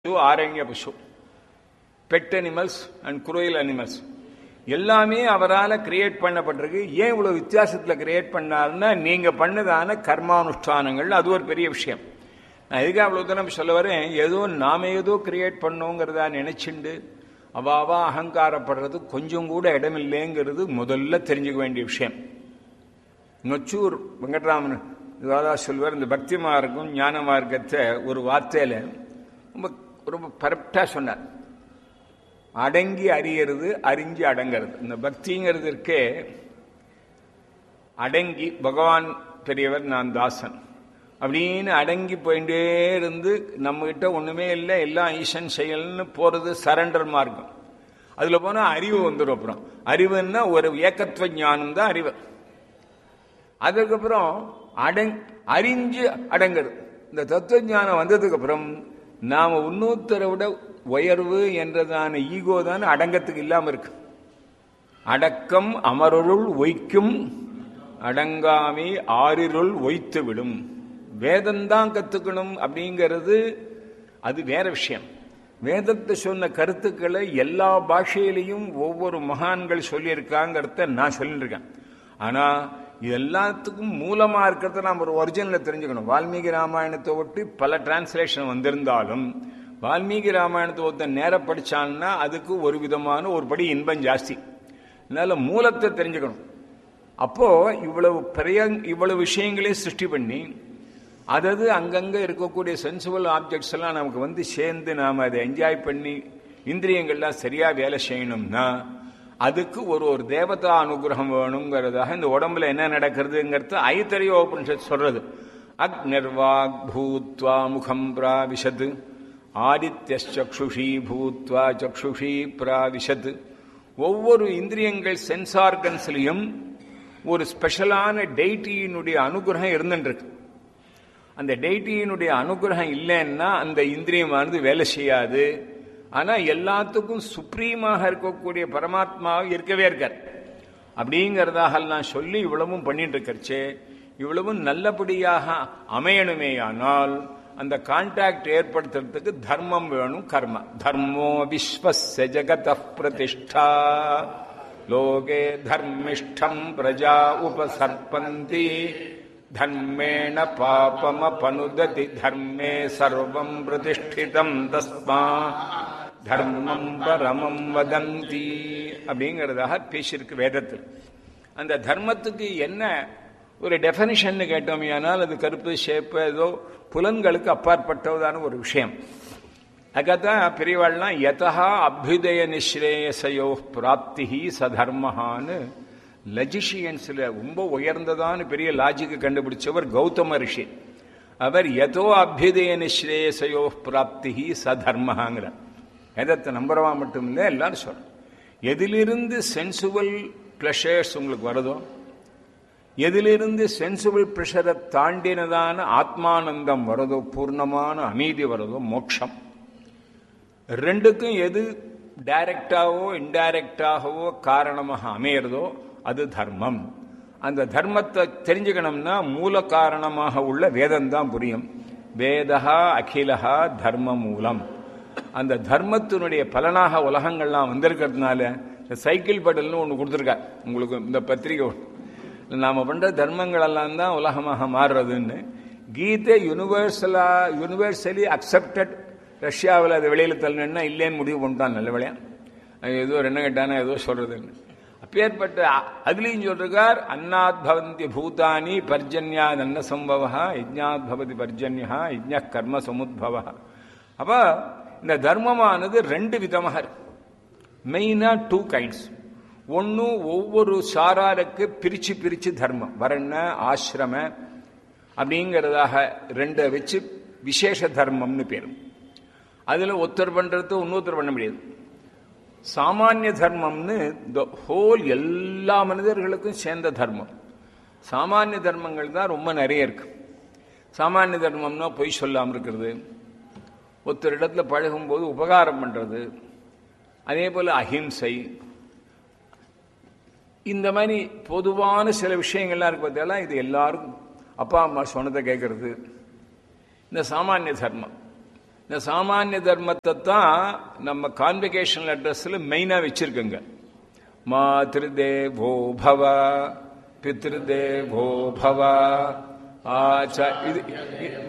பசு ஆரண்ய பசு பெட் அனிமல்ஸ் அண்ட் குரோயில் அனிமல்ஸ் எல்லாமே அவரால் கிரியேட் பண்ணப்பட்டிருக்கு ஏன் இவ்வளவு வித்தியாசத்தில் கிரியேட் பண்ணாருன்னா நீங்க பண்ணதான கர்மானுஷ்டானங்கள் அது ஒரு பெரிய விஷயம் நான் எதுக்காக அவ்வளவு தூரம் சொல்ல வரேன் ஏதோ நாம ஏதோ கிரியேட் பண்ணோங்கிறதா நினைச்சுண்டு அவாவா அகங்காரப்படுறது கொஞ்சம் கூட இடமில்லைங்கிறது முதல்ல தெரிஞ்சுக்க வேண்டிய விஷயம் நொச்சூர் வெங்கட்ராமன் இதுவாதா சொல்வார் இந்த பக்தி மார்க்கம் ஞான மார்க்கத்தை ஒரு வார்த்தையில ரொம்ப ரொம்ப பரப்டா சொன்னார் அடங்கி அறியறது அறிஞ்சு அடங்கிறது இந்த பக்திங்கிறதுக்கே அடங்கி பகவான் பெரியவர் நான் தாசன் அப்படின்னு அடங்கி போயிட்டே இருந்து நம்ம கிட்ட ஒண்ணுமே இல்லை எல்லாம் ஈசன் செயல்னு போறது சரண்டர் மார்க்கம் அதுல போனா அறிவு வந்துடும் அப்புறம் அறிவுன்னா ஒரு ஏக்கத்துவ ஞானம் தான் அறிவு அதுக்கப்புறம் அடங் அறிஞ்சு அடங்குறது இந்த தத்துவ ஞானம் வந்ததுக்கு அப்புறம் நாம இன்னொருத்தரை விட உயர்வு என்றதான ஈகோ தான் அடங்கத்துக்கு இல்லாம இருக்கு அடக்கம் அமரருள் ஒய்க்கும் அடங்காமை ஆறிருள் ஒய்த்து விடும் வேதம்தான் கத்துக்கணும் அப்படிங்கிறது அது வேற விஷயம் வேதத்தை சொன்ன கருத்துக்களை எல்லா பாஷையிலையும் ஒவ்வொரு மகான்கள் சொல்லியிருக்காங்கிறத நான் சொல்லியிருக்கேன் ஆனா இது எல்லாத்துக்கும் மூலமா இருக்கிறத நாம் ஒரு ஒரிஜினலை தெரிஞ்சுக்கணும் வால்மீகி ராமாயணத்தை ஒட்டி பல டிரான்ஸ்லேஷன் வந்திருந்தாலும் வால்மீகி ராமாயணத்தை ஒருத்தன் நேர படிச்சான்னா அதுக்கு ஒரு விதமான ஒரு படி இன்பம் ஜாஸ்தி அதனால மூலத்தை தெரிஞ்சுக்கணும் அப்போ இவ்வளவு பெரிய இவ்வளவு விஷயங்களையும் சிருஷ்டி பண்ணி அதது அங்கங்க இருக்கக்கூடிய சென்சிபிள் ஆப்ஜெக்ட்ஸ் எல்லாம் நமக்கு வந்து சேர்ந்து நாம அதை என்ஜாய் பண்ணி இந்திரியங்கள்லாம் சரியா வேலை செய்யணும்னா அதுக்கு ஒரு ஒரு தேவதா அனுகிரகம் வேணுங்கிறதாக இந்த உடம்புல என்ன நடக்கிறதுங்கிறது ஐத்தரிய உபனிஷத் சொல்றது அக்னிர்வாக் பூத்வா முகம் பிராவிசத் ஆதித்யச்சுஷி பூத்வா சக்ஷுஷி பிராவிசத் ஒவ்வொரு இந்திரியங்கள் சென்ஸ் ஆர்கன்ஸ்லையும் ஒரு ஸ்பெஷலான டெய்டியினுடைய அனுகிரகம் இருந்துருக்கு அந்த டெய்டியினுடைய அனுகிரகம் இல்லைன்னா அந்த இந்திரியமானது வேலை செய்யாது ஆனா எல்லாத்துக்கும் சுப்ரீமாக இருக்கக்கூடிய பரமாத்மா இருக்கவே இருக்கார் அப்படிங்கிறதாகலாம் சொல்லி இவ்வளவும் பண்ணிட்டு இருக்கச்சே இவ்வளவும் நல்லபடியாக அமையணுமேயானால் அந்த கான்டாக்ட் ஏற்படுத்துறதுக்கு தர்மம் வேணும் கர்ம தர்மோ விஸ்வச ஜகத பிரதிஷ்டா லோகே தர்மிஷ்டம் பிரஜா உபசர்பந்தி தர்மேண பாபமபனுததி தர்மே சர்வம் பிரதிஷ்டிதம் தஸ்மா தர்மம் பரமம் வதந்தி அப்படிங்கிறதாக பேசியிருக்கு வேதத்தில் அந்த தர்மத்துக்கு என்ன ஒரு டெஃபனிஷன் கேட்டோம் ஆனால் அது கருப்பு ஷேப்பு ஏதோ புலன்களுக்கு அப்பாற்பட்டதான ஒரு விஷயம் அதுக்காகத்தான் பெரியவாள்லாம் யதா அபியுதய நிஸ்ரேயசையோ பிராப்தி சதர்மஹான்னு லஜிஷியன்ஸ்ல ரொம்ப உயர்ந்ததான பெரிய லாஜிக்கு கண்டுபிடிச்சவர் கௌதம ரிஷி அவர் எதோ அபியுதய நிஸ்ரேயசையோ பிராப்தி சதர்மஹாங்கிறார் எதத்தை நம்புறவா மட்டும் இல்லை எல்லாரும் சொல்றோம் எதிலிருந்து சென்சுவல் பிளஷர்ஸ் உங்களுக்கு வருதோ எதிலிருந்து சென்சிபிள் ப்ரெஷரை தாண்டினதான ஆத்மானந்தம் வருதோ பூர்ணமான அமைதி வருதோ மோட்சம் ரெண்டுக்கும் எது டைரக்டாவோ இன்டைரக்டாகவோ காரணமாக அமையிறதோ அது தர்மம் அந்த தர்மத்தை தெரிஞ்சுக்கணும்னா மூல காரணமாக உள்ள வேதம் தான் புரியும் வேதா அகிலஹா தர்ம மூலம் அந்த தர்மத்தினுடைய பலனாக உலகங்கள்லாம் வந்திருக்கிறதுனால இந்த சைக்கிள் படல்னு ஒன்று கொடுத்துருக்கார் உங்களுக்கு இந்த பத்திரிகை நாம பண்ற தர்மங்கள் எல்லாம் தான் உலகமாக மாறுறதுன்னு கீதை யூனிவர்சலா யூனிவர்சலி அக்செப்டட் ரஷ்யாவில் அது வெளியில தள்ளணுன்னா இல்லைன்னு முடிவு பண்ணிட்டான் நல்ல விளையா ஏதோ என்ன கேட்டானா ஏதோ சொல்றதுன்னு அப்பேற்பட்ட அதுலேயும் சொல்றார் அன்னாத் பவந்தி பூதானி பர்ஜன்யா நன்ன சம்பவா யஜ்ஞாத் பவதி பர்ஜன்யா யஜ்ஞ கர்ம சமுத்பவ அப்ப இந்த தர்மமானது ரெண்டு விதமாக இருக்கு மெயினா டூ கைண்ட்ஸ் ஒன்று ஒவ்வொரு சாராருக்கு பிரிச்சு பிரிச்சு தர்மம் வர்ண ஆசிரம அப்படிங்கிறதாக ரெண்டை வச்சு விசேஷ தர்மம்னு பேரும் அதுல ஒருத்தர் பண்றது இன்னொருத்தர் பண்ண முடியாது சாமானிய தர்மம்னு இந்த ஹோல் எல்லா மனிதர்களுக்கும் சேர்ந்த தர்மம் சாமானிய தர்மங்கள் தான் ரொம்ப நிறைய இருக்கு சாமானிய தர்மம்னா பொய் சொல்லாமல் இருக்கிறது ஒருத்தர் இடத்துல பழகும்போது உபகாரம் பண்றது அதே போல அஹிம்சை இந்த மாதிரி பொதுவான சில விஷயங்கள்லாம் இருக்கு பார்த்தீங்களா இது எல்லாரும் அப்பா அம்மா சொன்னதை கேட்கறது இந்த சாமானிய தர்மம் இந்த சாமானிய தர்மத்தை தான் நம்ம கான்வெகேஷன் அட்ரஸ்ல மெயினா வச்சிருக்கோங்க மாதிருதேவோ பவ பித்ருதேவோ பவ ஆச்சா இது